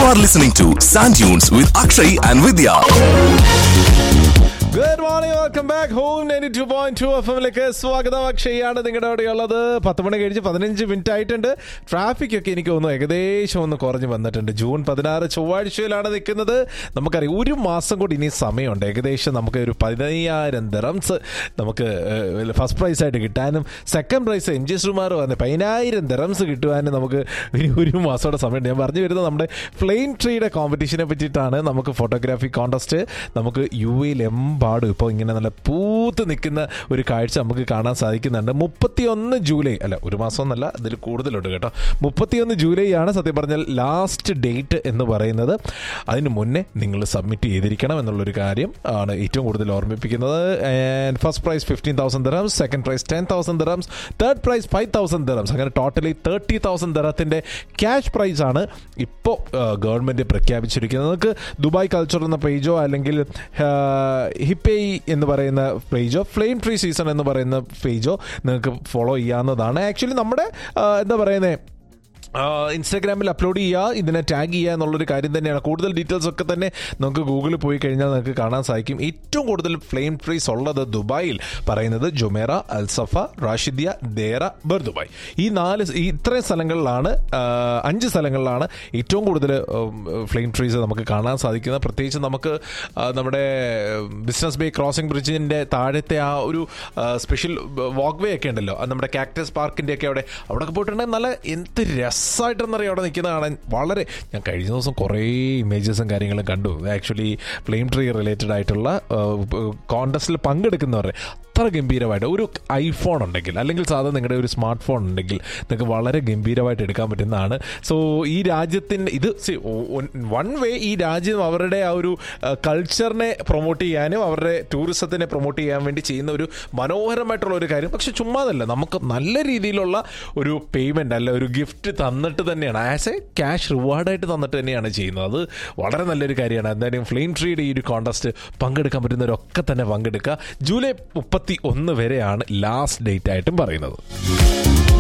are listening to Sand Dunes with Akshay and Vidya. Good morning welcome back home ninety two point two F എമ്മിലേക്ക് സ്വാഗതം അക്ഷയാണ് നിങ്ങളുടെ അവിടെ ഉള്ളത് പത്ത് മണി കഴിഞ്ഞ് പതിനഞ്ച് മിനിറ്റ് ആയിട്ടുണ്ട് ട്രാഫിക് ഒക്കെ എനിക്ക് തോന്നുന്നു ഏകദേശം ഒന്ന് കുറഞ്ഞ് വന്നിട്ടുണ്ട് ജൂൺ പതിനാറ് ചൊവ്വാഴ്ചയിലാണ് നിൽക്കുന്നത് നമുക്കറിയാം ഒരു മാസം കൂടി ഇനി സമയമുണ്ട് ഏകദേശം നമുക്ക് ഒരു പതിനയ്യായിരം ദിറംസ് നമുക്ക് ഫസ്റ്റ് പ്രൈസ് ആയിട്ട് കിട്ടാനും സെക്കൻഡ് പ്രൈസ് എം ജി ശ്രീമാർ വന്ന് പതിനായിരം ദിറംസ് കിട്ടുവാനും നമുക്ക് ഇനി ഒരു മാസത്തോടെ സമയമുണ്ട് ഞാൻ പറഞ്ഞു വരുന്നത് നമ്മുടെ ഫ്ലെയിം ട്രീയുടെ കോമ്പറ്റീഷനെ പറ്റിയിട്ടാണ് നമുക്ക് ഫോട്ടോഗ്രാഫി കോൺടെസ്റ്റ് നമുക്ക് യു എയിൽ എമ്പാടും ഇപ്പോൾ ഇങ്ങനെ നല്ല പൂത്ത് നിൽക്കുന്ന ഒരു കാഴ്ച നമുക്ക് കാണാൻ സാധിക്കുന്നുണ്ട് മുപ്പത്തിയൊന്ന് ജൂലൈ അല്ല ഒരു മാസം എന്നല്ല അതിൽ കൂടുതലുണ്ട് കേട്ടോ മുപ്പത്തിയൊന്ന് ജൂലൈ ആണ് സത്യം പറഞ്ഞാൽ ലാസ്റ്റ് ഡേറ്റ് എന്ന് പറയുന്നത് അതിന് മുന്നേ നിങ്ങൾ സബ്മിറ്റ് ചെയ്തിരിക്കണം എന്നുള്ളൊരു കാര്യം ആണ് ഏറ്റവും കൂടുതൽ ഓർമ്മിപ്പിക്കുന്നത് and first prize fifteen thousand dirhams second prize ten thousand dirhams third prize five thousand dirhams അങ്ങനെ ടോട്ടലി തേർട്ടി തൗസൻഡ് ദറത്തിൻ്റെ ക്യാഷ് പ്രൈസ് ആണ് ഇപ്പോൾ ഗവൺമെൻറ് പ്രഖ്യാപിച്ചിരിക്കുന്നത് നിങ്ങൾക്ക് ദുബായ് കൾച്ചർ എന്ന പേജോ അല്ലെങ്കിൽ ഹിപ്പേയി എന്ന് പറയുന്ന പേജോ ഫ്ലെയിം ട്രീ സീസൺ എന്ന് പറയുന്ന പേജോ നിങ്ങൾക്ക് ഫോളോ ചെയ്യാവുന്നതാണ് ആക്ച്വലി നമ്മുടെ ആ, എന്താ പറയുന്നത് ഇൻസ്റ്റാഗ്രാമിൽ അപ്ലോഡ് ചെയ്യുക ഇതിനെ ടാഗ് ചെയ്യുക എന്നുള്ളൊരു കാര്യം തന്നെയാണ് കൂടുതൽ ഡീറ്റെയിൽസ് ഒക്കെ തന്നെ നമുക്ക് ഗൂഗിളിൽ പോയി കഴിഞ്ഞാൽ നിങ്ങൾക്ക് കാണാൻ സാധിക്കും ഏറ്റവും കൂടുതൽ ഫ്ലെയിം ട്രീസ് ഉള്ളത് ദുബായിൽ പറയുന്നത് Jumeirah Al Safa Rashidiya Deira Bur Dubai ഈ നാല് ഈ ഇത്രയും സ്ഥലങ്ങളിലാണ് ആ, അഞ്ച് സ്ഥലങ്ങളിലാണ് ഏറ്റവും കൂടുതൽ ഫ്ലെയിം ട്രീസ് നമുക്ക് കാണാൻ സാധിക്കുന്നത് പ്രത്യേകിച്ച് നമുക്ക് ആ, നമ്മുടെ ബിസിനസ് ബേ ക്രോസിംഗ് ബ്രിഡ്ജിൻ്റെ താഴത്തെ ആ ഒരു സ്പെഷ്യൽ വാക്ക് വേ ഒക്കെ ഉണ്ടല്ലോ അത് നമ്മുടെ കാക്ടസ് പാർക്കിൻ്റെ ഒക്കെ അവിടെ അവിടെ പോയിട്ടുണ്ടെങ്കിൽ നല്ല എന്ത് രസമായിട്ടെന്നറിയാം അവിടെ നിൽക്കുന്ന കാണാൻ വളരെ ഞാൻ കഴിഞ്ഞ ദിവസം കുറേ ഇമേജസും കാര്യങ്ങളും കണ്ടു ആക്ച്വലി ഫ്ലെയിം ട്രീ റിലേറ്റഡ് ആയിട്ടുള്ള കോൺടെസ്റ്റിൽ പങ്കെടുക്കുന്നവരുടെ അത്ര ഗംഭീരമായിട്ട് ഒരു ഐഫോൺ ഉണ്ടെങ്കിൽ അല്ലെങ്കിൽ സാധാരണ നിങ്ങളുടെ ഒരു സ്മാർട്ട് ഫോൺ ഉണ്ടെങ്കിൽ നിങ്ങൾക്ക് വളരെ ഗംഭീരമായിട്ട് എടുക്കാൻ പറ്റുന്നതാണ് സോ ഈ രാജ്യത്തിൻ്റെ ഇത് വൺ വേ ഈ രാജ്യം അവരുടെ ആ ഒരു കൾച്ചറിനെ പ്രൊമോട്ട് ചെയ്യാനും അവരുടെ ടൂറിസത്തിനെ പ്രൊമോട്ട് ചെയ്യാൻ വേണ്ടി ചെയ്യുന്ന ഒരു മനോഹരമായിട്ടുള്ള ഒരു കാര്യം പക്ഷെ ചുമ്മാതല്ല നമുക്ക് നല്ല രീതിയിലുള്ള ഒരു പേയ്മെൻ്റ് അല്ല ഒരു ഗിഫ്റ്റ് തന്നിട്ട് തന്നെയാണ് ആസ് എ ക്യാഷ് റിവാർഡായിട്ട് തന്നിട്ട് തന്നെയാണ് ചെയ്യുന്നത് അത് വളരെ നല്ലൊരു കാര്യമാണ് എന്തായാലും ഫ്ലെയിം ട്രീയുടെ ഈ ഒരു കോൺടെസ്റ്റ് പങ്കെടുക്കാൻ പറ്റുന്നവരൊക്കെ തന്നെ പങ്കെടുക്കുക ജൂലൈ മുപ്പത്തി ഒന്ന് വരെയാണ് ലാസ്റ്റ് ഡേറ്റ് ആയിട്ടും പറയുന്നത്